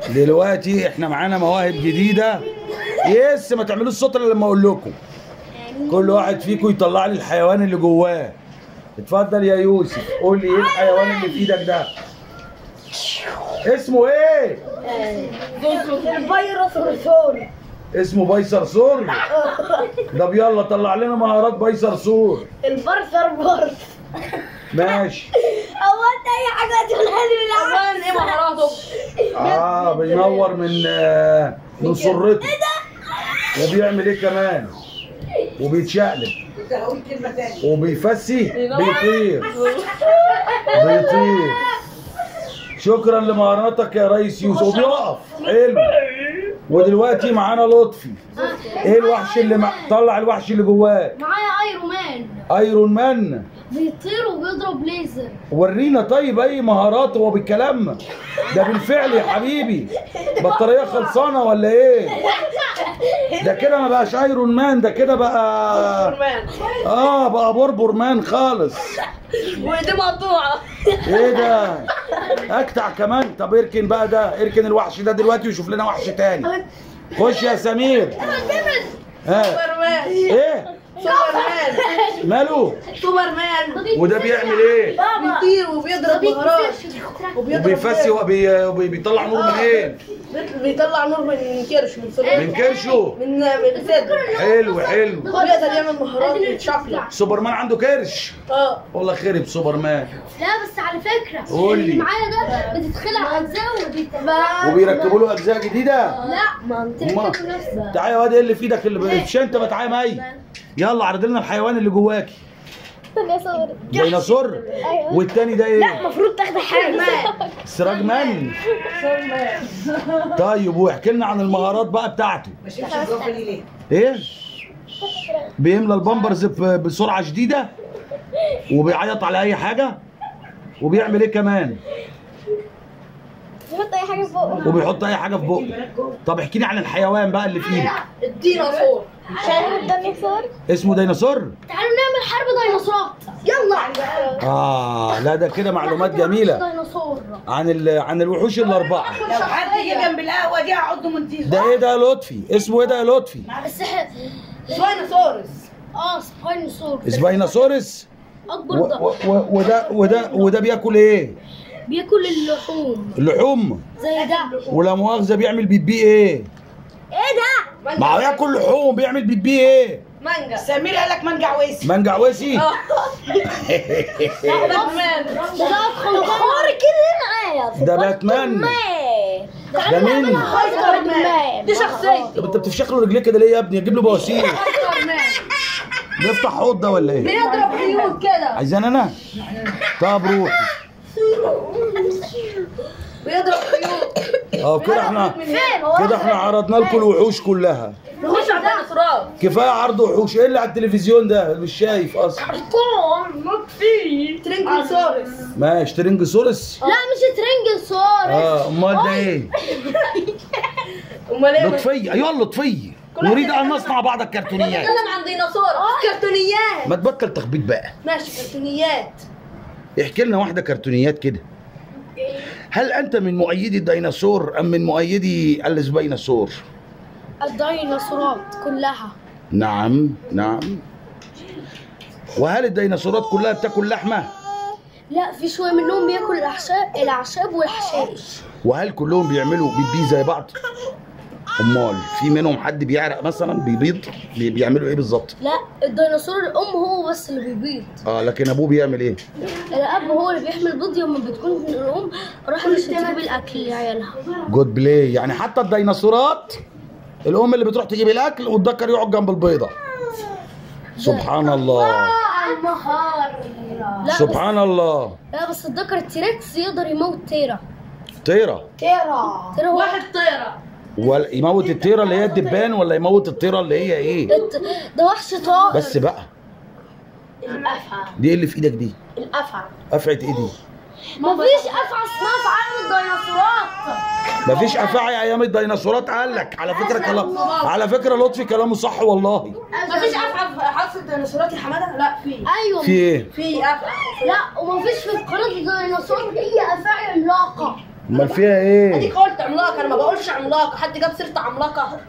دلوقتي احنا معانا مواهب جديده يس ما تعملوش الصوت الا لما اقول لكم كل واحد فيكم يطلع لي الحيوان اللي جواه اتفضل يا يوسف قول لي ايه الحيوان اللي في ايدك ده اسمه ايه الفيروس رسول اسمه باي صرصور طب يلا طلع لنا مهارات باي صرصور البرصر برص ماشي هو انت اي حاجه تقولها لي اولا ايه مهاراته؟ اه بينور من آه، من سرته وبيعمل ايه كمان وبيتشقلب وبيفسي بيطير بيطير شكرا لمهاراتك يا ريس يوسف وبيقف حلو ودلوقتي معانا لطفي ايه الوحش اللي مع... طلع الوحش اللي جواه معايا ايرون مان ايرون مان بيطير وبيضرب ليزر ورينا طيب اي مهارات هو بالكلام ده بالفعل يا حبيبي بطاريه خلصانه ولا ايه ده كده ما بقاش ايرون مان ده كده بقى اه بقى بربر مان خالص وايديه مقطوعه ايه ده اكتع كمان طب اركن بقى ده اركن الوحش ده دلوقتي وشوف لنا وحش تاني خش يا سمير ها سوبرمان ايه سوبرمان ماله سوبرمان وده بيعمل ايه بيطير وبيضرب مهارات وبيضرب وبيفسي وبي- وبيطلع نور منين بيطلع نور من كرش من صدره من كرشه من من صدره حلو حلو بيقدر يعمل مهارات يتشفلع سوبرمان عنده كرش اه والله خرب سوبرمان لا بس على فكره قول لي. اللي معايا ده بتتخلع اجزاء وبيت وبيركبوا له اجزاء جديده لا ما انت أمال. بتاكل نفسك تعالى يا واد ايه اللي في ايدك اللي مش انت ما تعالى مي يلا عرض لنا الحيوان اللي جواكي ديناصور والتاني ده ايه المفروض تاخد حاجه سراج مان طيب واحكي لنا عن المهارات بقى بتاعته ايه بيملى البامبرز ب- بسرعه شديده وبيعيط على اي حاجه وبيعمل ايه كمان تحط اي حاجه فوق وبيحط اي حاجه في بقه طب احكي لي عن الحيوان بقى اللي في ايدك الديناصور عشان قدامي صور اسمه ديناصور تعالوا نعمل حرب ديناصورات يلا اه لا ده كده معلومات جميله ديناصور عن ال... عن الوحوش الاربعه لو حد جه جنب القهوه دي هقعد منتظر ده ايه ده يا لطفي اسمه ايه ده يا لطفي بس إحنا- سباينوسورس اه سباينوسور سباينوسورس اكبر و... ده و... و... وده وده وده بياكل ايه بياكل اللحوم اللحوم زي ده ولا مؤاخذه بيعمل بيبي ايه ايه ده ما هو ياكل لحوم بيعمل بيبي ايه مانجا سمير قال لك منجع ويسي منجع وسي باتمان ده ادخل خور كده معايا ده باتمان ده مين سبايدر مان دي شخصية طب انت بتفشخ له رجليه كده ليه يا ابني اجيب له بواسير سوبرمان بيفتح حوض ده ولا ايه بيضرب خيوط كده عايزان انا طب روحي بيضرب خيوط اه كده احنا من فين؟ كده احنا عرضنا لكم الوحوش كلها نخش على الديناصورات كفايه عرض وحوش ايه اللي على التلفزيون ده مش شايف اصلا ترينكلسورس ماشي ترنجسورس لا مش ترنجلسور اه امال ده ايه امال ايه لطفيه ايوه لطفيه نريد ان نصنع بعض الكرتونيات بنتكلم عن ديناصور كرتونيات ما تبطل تخبيط بقى ماشي كرتونيات احكي لنا واحده كرتونيات كده هل انت من مؤيدي الديناصور ام من مؤيدي السبيناصور الديناصورات كلها نعم نعم وهل الديناصورات كلها بتاكل لحمه لا في شويه منهم بياكل الاعشاب الاعشاب والحشائش وهل كلهم بيعملوا بيبي زي بعض امال في منهم حد بيعرق مثلا بيبيض بي- بيعملوا ايه بالظبط لا الديناصور الام هو بس اللي بيبيض اه لكن ابوه بيعمل ايه الاب هو اللي بيحمل بيض يوم ما بتكون الام راحت عشان تجيب الاكل لعيالها جود بلاي يعني حتى الديناصورات الام اللي بتروح تجيب الاكل والذكر يقعد جنب البيضه سبحان الله لا سبحان الله بس لا بس الذكر التيركس يقدر يموت تيرا طيره تيرا تيرا هو واحد طيرة ولا يموت الطيره اللي هي الدبان ولا يموت الطيره اللي هي ايه الت- ده وحش طائر بس بقى الافعى دي إيه اللي في ايدك دي الافعى افعت ايه دي مفيش افعى اسمها في عالم الديناصورات مفيش افاعي ايام الديناصورات قال لك على فكره كلام على فكره لطفي كلامه صح والله مفيش افعى في حصة الديناصورات يا حماده لا في ايوه في ايه في افعى لا ومفيش في قناه الديناصور اي افاعي عملاقه امال فيها ايه اديك قلت عملاقه انا ما بقولش عملاقه حد جاب سيره عملاقه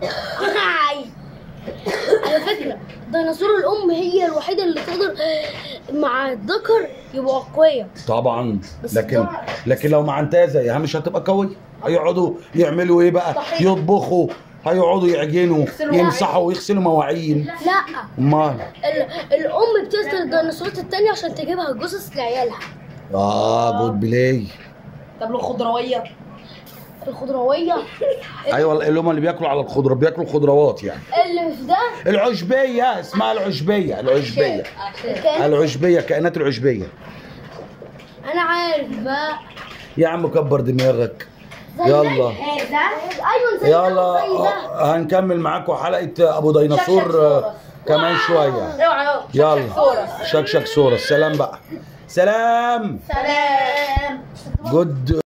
على فكرة ديناصور الأم هي الوحيدة اللي تقدر مع الذكر يبقوا أقوياء طبعا بس لكن طبعاً. لكن لو مع عنتازه يا مش هتبقى قويه هيقعدوا يعملوا ايه بقى صحيح. يطبخوا هيقعدوا يعجنوا يغسلوا يمسحوا ويغسلوا مواعين لا امال ال- الأم بتقتل الديناصورات التانية عشان تجيبها جثث لعيالها اه جود بلاي طب لو خضرويه الخضروية ايوه اللي هم اللي بياكلوا على الخضره بياكلوا الخضروات يعني اللي في ده العشبيه اسمها العشبيه العشبيه كان العشبيه كائنات العشبيه أنا عارف بقى يا عم كبر دماغك يلا أيوة زي ده يلا وزي ده آه، هنكمل معاكم حلقه ابو ديناصور آه، كمان شويه اوعى اهو يلا صورة. شكشك صورة سلام بقى سلام سلام جود